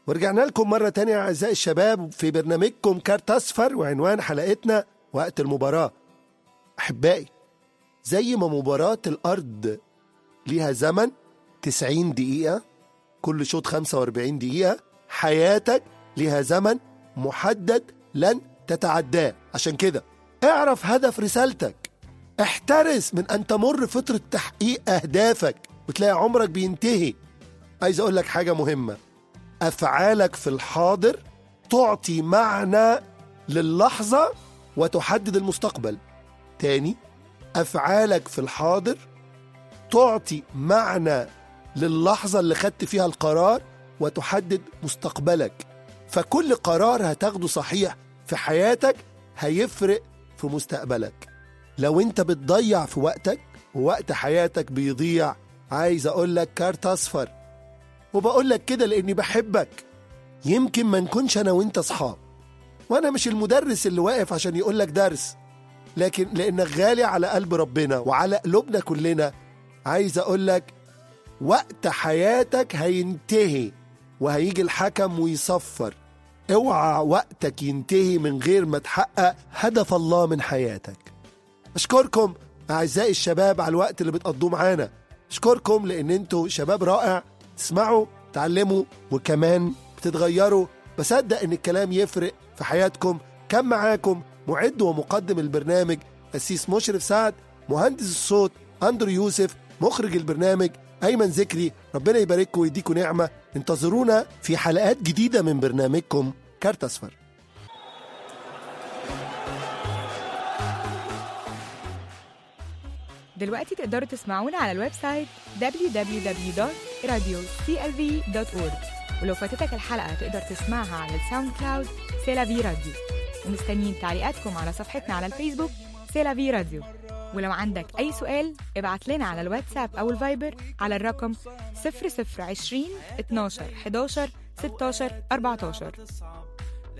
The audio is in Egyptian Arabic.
ورجعنا لكم مرة تانية أعزائي الشباب في برنامجكم كارت أصفر وعنوان حلقتنا وقت المباراة أحبائي زي ما مباراة الأرض ليها زمن 90 دقيقة كل شوط 45 دقيقة حياتك ليها زمن محدد لن تتعداه عشان كده اعرف هدف رسالتك احترس من أن تمر فترة تحقيق أهدافك وتلاقي عمرك بينتهي عايز أقول لك حاجة مهمة أفعالك في الحاضر تعطي معنى للحظة وتحدد المستقبل تاني أفعالك في الحاضر تعطي معنى للحظة اللي خدت فيها القرار وتحدد مستقبلك فكل قرار هتاخده صحيح في حياتك هيفرق في مستقبلك لو انت بتضيع في وقتك ووقت حياتك بيضيع عايز اقول لك كارت اصفر وبقول لك كده لاني بحبك يمكن ما نكونش انا وانت اصحاب وانا مش المدرس اللي واقف عشان يقول لك درس لكن لانك غالي على قلب ربنا وعلى قلوبنا كلنا عايز اقول لك وقت حياتك هينتهي وهيجي الحكم ويصفر اوعى وقتك ينتهي من غير ما تحقق هدف الله من حياتك اشكركم اعزائي الشباب على الوقت اللي بتقضوه معانا اشكركم لان انتوا شباب رائع تسمعوا تعلموا وكمان بتتغيروا بصدق ان الكلام يفرق في حياتكم كان معاكم معد ومقدم البرنامج أسيس مشرف سعد مهندس الصوت أندرو يوسف مخرج البرنامج أيمن ذكري ربنا يبارككم ويديكم نعمة انتظرونا في حلقات جديدة من برنامجكم كارت أصفر دلوقتي تقدروا تسمعونا على الويب سايت www.radioclv.org ولو فاتتك الحلقة تقدر تسمعها على الساوند كلاود سيلافي راديو ومستنيين تعليقاتكم على صفحتنا على الفيسبوك سيلافي راديو ولو عندك أي سؤال ابعت لنا على الواتساب أو الفايبر على الرقم 0020 12 11 16 14